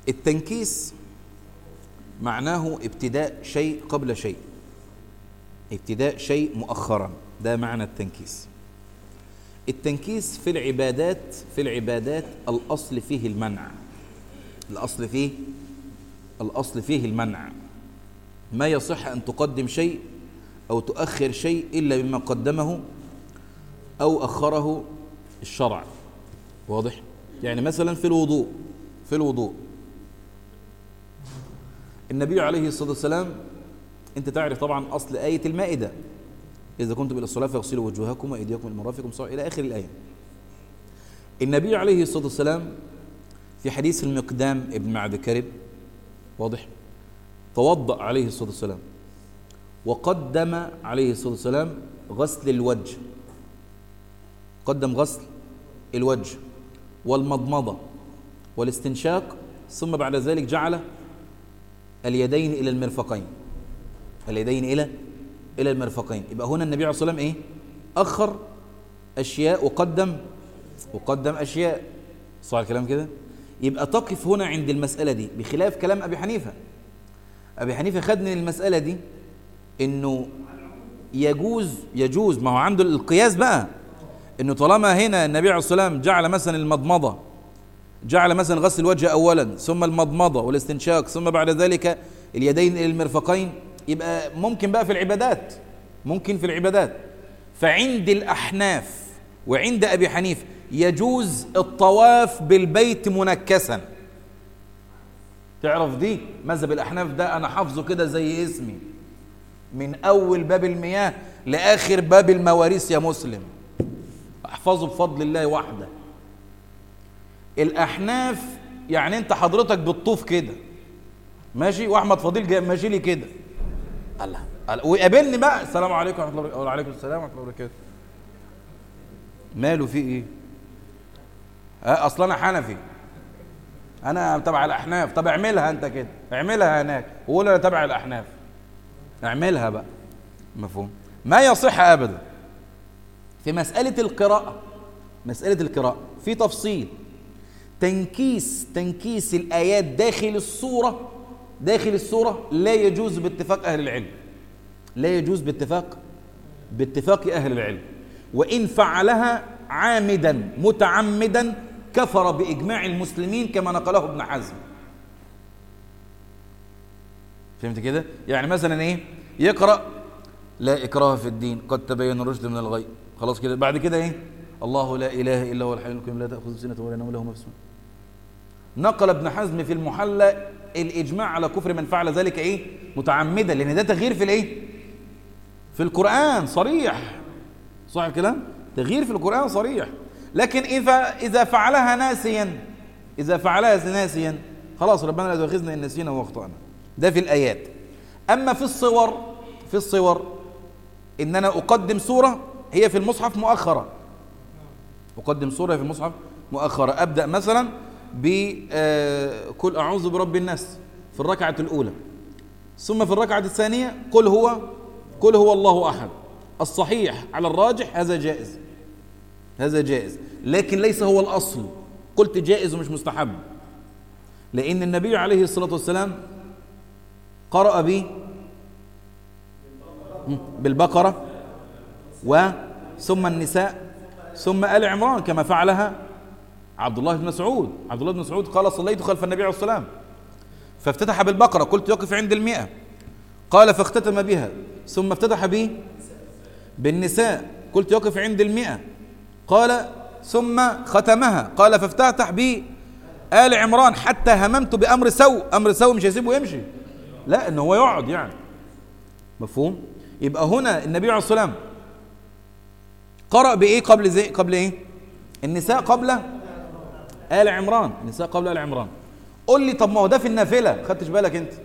التنكيس معناه ابتداء شيء قبل شيء ابتداء شيء مؤخرا ده معنى التنكيس التنكيس في العبادات في العبادات الأصل فيه المنع الأصل فيه الأصل فيه المنع ما يصح أن تقدم شيء أو تؤخر شيء إلا بما قدمه أو أخره الشرع واضح؟ يعني مثلا في الوضوء في الوضوء النبي عليه الصلاة والسلام أنت تعرف طبعا أصل آية المائدة إذا كنتم إلى الصلاة فاغسلوا وجوهكم وأيديكم إلى مرافقكم إلى آخر الآية النبي عليه الصلاة والسلام في حديث المقدام ابن معد كرب واضح توضأ عليه الصلاة والسلام وقدم عليه الصلاة والسلام غسل الوجه قدم غسل الوجه والمضمضة والاستنشاق ثم بعد ذلك جعل اليدين إلى المرفقين اليدين إلى إلى المرفقين يبقى هنا النبي عليه الصلاة والسلام إيه أخر أشياء وقدم وقدم أشياء صح الكلام كده يبقى تقف هنا عند المسألة دي بخلاف كلام أبي حنيفة أبي حنيفة خد من المسألة دي إنه يجوز يجوز ما هو عنده القياس بقى إنه طالما هنا النبي عليه الصلاة والسلام جعل مثلا المضمضة جعل مثلا غسل الوجه أولا ثم المضمضة والاستنشاق ثم بعد ذلك اليدين إلى المرفقين يبقى ممكن بقى في العبادات ممكن في العبادات فعند الأحناف وعند أبي حنيفة يجوز الطواف بالبيت منكسا تعرف دي مذهب الأحناف ده أنا حافظه كده زي اسمي من أول باب المياه لآخر باب المواريث يا مسلم احفظه بفضل الله وحده الأحناف يعني أنت حضرتك بتطوف كده ماشي وأحمد فضيل جاي ماشي لي كده الله الله. ويقابلني بقى السلام عليكم ورحمة الله وبركاته وعليكم السلام ورحمة الله وبركاته ماله في ايه أه اصل انا حنفي انا تبع الاحناف طب اعملها انت كده اعملها هناك وقول انا تبع الاحناف اعملها بقى مفهوم ما يصح ابدا في مساله القراءه مساله القراءه في تفصيل تنكيس تنكيس الايات داخل السوره داخل السوره لا يجوز باتفاق اهل العلم لا يجوز باتفاق باتفاق اهل العلم وإن فعلها عامدا متعمدا كفر بإجماع المسلمين كما نقله ابن حزم فهمت كده؟ يعني مثلا إيه؟ يقرأ لا إكراه في الدين قد تبين الرشد من الغي خلاص كده بعد كده إيه؟ الله لا إله إلا هو الحي القيوم لا تأخذ سنة ولا نوم له ما في السماء نقل ابن حزم في المحلى الإجماع على كفر من فعل ذلك إيه؟ متعمدا لأن ده تغيير في الإيه؟ في القرآن صريح صح الكلام تغيير في القرآن صريح لكن إذا إذا فعلها ناسيا إذا فعلها ناسيا خلاص ربنا لا تؤاخذنا إن نسينا وأخطأنا ده في الآيات أما في الصور في الصور إن أنا أقدم سورة هي في المصحف مؤخرة أقدم سورة في المصحف مؤخرة أبدأ مثلا بقل أعوذ برب الناس في الركعة الأولى ثم في الركعة الثانية قل هو قل هو الله أحد الصحيح على الراجح هذا جائز هذا جائز لكن ليس هو الأصل قلت جائز ومش مستحب لأن النبي عليه الصلاة والسلام قرأ به بالبقرة و ثم النساء ثم آل عمران كما فعلها عبد الله بن مسعود عبد الله بن مسعود قال صليت خلف النبي عليه الصلاة والسلام فافتتح بالبقرة قلت يقف عند المئة قال فاختتم بها ثم افتتح به بالنساء قلت يقف عند المئة قال ثم ختمها قال فافتتح بي آل عمران حتى هممت بأمر سوء أمر سوء مش هيسيبه يمشي لا إن هو يقعد يعني مفهوم يبقى هنا النبي عليه الصلاة والسلام قرأ بإيه قبل زي قبل إيه النساء قبل آل عمران النساء قبل آل عمران قول لي طب ما هو ده في النافلة خدتش بالك أنت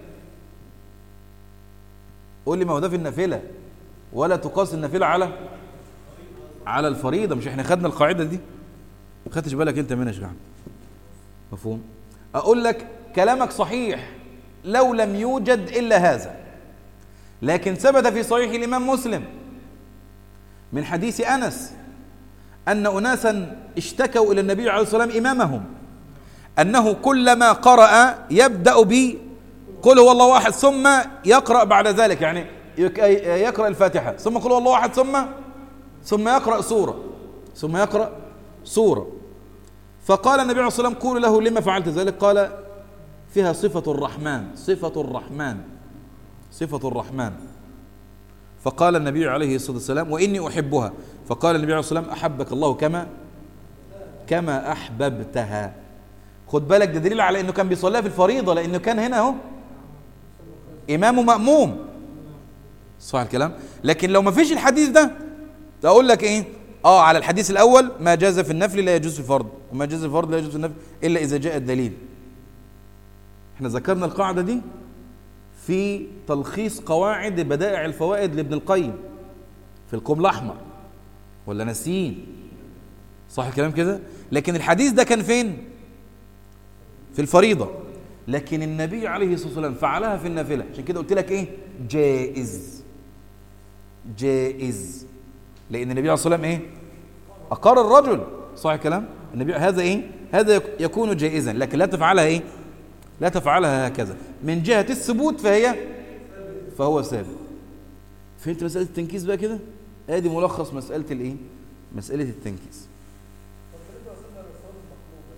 قول لي ما هو ده في النافلة ولا تقاس النافلة على على الفريضة مش احنا خدنا القاعدة دي ما خدتش بالك انت منها يا مفهوم اقول لك كلامك صحيح لو لم يوجد الا هذا لكن ثبت في صحيح الامام مسلم من حديث انس ان اناسا اشتكوا الى النبي عليه الصلاه والسلام امامهم أنه كلما قرأ يبدأ ب قل هو الله أحد ثم يقرأ بعد ذلك يعني يقرأ الفاتحة ثم قل هو الله أحد ثم ثم يقرأ سورة ثم يقرأ سورة فقال النبي عليه الصلاة والسلام قولوا له لما فعلت ذلك قال فيها صفة الرحمن صفة الرحمن صفة الرحمن فقال النبي عليه الصلاة والسلام وإني أحبها فقال النبي عليه الصلاة والسلام أحبك الله كما كما أحببتها خد بالك ده دليل على أنه كان بيصليها في الفريضة لأنه كان هنا أهو إمام مأموم صح الكلام لكن لو ما فيش الحديث ده أقول لك إيه اه على الحديث الاول ما جاز في النفل لا يجوز في الفرض وما جاز في الفرض لا يجوز في النفل الا اذا جاء الدليل احنا ذكرنا القاعده دي في تلخيص قواعد بدائع الفوائد لابن القيم في القوم الاحمر ولا ناسيين صح الكلام كده لكن الحديث ده كان فين في الفريضه لكن النبي عليه الصلاه والسلام فعلها في النافله عشان كده قلت لك ايه جائز جائز لان النبي عليه الصلاه والسلام ايه اقر الرجل صح الكلام النبي هذا ايه هذا يكون جائزا لكن لا تفعلها ايه لا تفعلها هكذا من جهه الثبوت فهي فهو ثابت فهمت مساله التنكيس بقى كده ادي ملخص مساله الايه مساله التنكيس